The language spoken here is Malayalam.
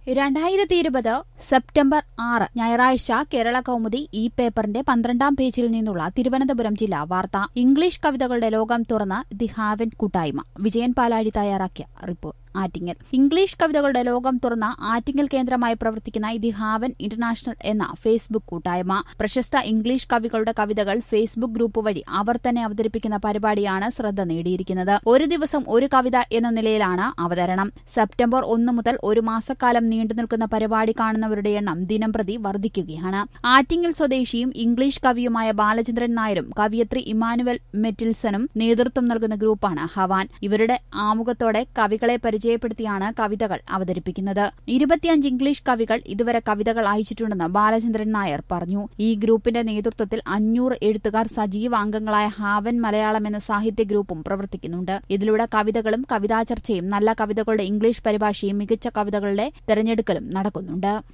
രണ്ടായിരത്തി ഇരുപത് സെപ്റ്റംബർ ആറ് ഞായറാഴ്ച കേരള കൗമുദി ഈ പേപ്പറിന്റെ പന്ത്രണ്ടാം പേജിൽ നിന്നുള്ള തിരുവനന്തപുരം ജില്ലാ വാർത്ത ഇംഗ്ലീഷ് കവിതകളുടെ ലോകം തുറന്ന് ദി ഹാവൻ കൂട്ടായ്മ വിജയൻ പാലാഴി തയ്യാറാക്കിയ റിപ്പോർട്ട് ആറ്റിങ്ങൽ ഇംഗ്ലീഷ് കവിതകളുടെ ലോകം തുറന്ന ആറ്റിങ്ങൽ കേന്ദ്രമായി പ്രവർത്തിക്കുന്ന ദി ഹാവൻ ഇന്റർനാഷണൽ എന്ന ഫേസ്ബുക്ക് കൂട്ടായ്മ പ്രശസ്ത ഇംഗ്ലീഷ് കവികളുടെ കവിതകൾ ഫേസ്ബുക്ക് ഗ്രൂപ്പ് വഴി അവർ തന്നെ അവതരിപ്പിക്കുന്ന പരിപാടിയാണ് ശ്രദ്ധ നേടിയിരിക്കുന്നത് ഒരു ദിവസം ഒരു കവിത എന്ന നിലയിലാണ് അവതരണം സെപ്റ്റംബർ ഒന്ന് മുതൽ ഒരു മാസക്കാലം നീണ്ടുനിൽക്കുന്ന പരിപാടി കാണുന്നവരുടെ എണ്ണം ദിനംപ്രതി വർദ്ധിക്കുകയാണ് ആറ്റിങ്ങൽ സ്വദേശിയും ഇംഗ്ലീഷ് കവിയുമായ ബാലചന്ദ്രൻ നായരും കവിയത്രി ഇമാനുവൽ മെറ്റിൽസണും നേതൃത്വം നൽകുന്ന ഗ്രൂപ്പാണ് ഹവാൻ ഇവരുടെ ആമുഖത്തോടെ കവികളെ പരിചയപ്പെടുത്തിയാണ് കവിതകൾ അവതരിപ്പിക്കുന്നത് ഇരുപത്തിയഞ്ച് ഇംഗ്ലീഷ് കവികൾ ഇതുവരെ കവിതകൾ അയച്ചിട്ടുണ്ടെന്ന് ബാലചന്ദ്രൻ നായർ പറഞ്ഞു ഈ ഗ്രൂപ്പിന്റെ നേതൃത്വത്തിൽ അഞ്ഞൂറ് എഴുത്തുകാർ സജീവ അംഗങ്ങളായ ഹാവൻ മലയാളം എന്ന സാഹിത്യ ഗ്രൂപ്പും പ്രവർത്തിക്കുന്നുണ്ട് ഇതിലൂടെ കവിതകളും കവിതാ ചർച്ചയും നല്ല കവിതകളുടെ ഇംഗ്ലീഷ് പരിഭാഷയും മികച്ച കവിതകളുടെ തെരഞ്ഞെടുക്കലും നടക്കുന്നുണ്ട്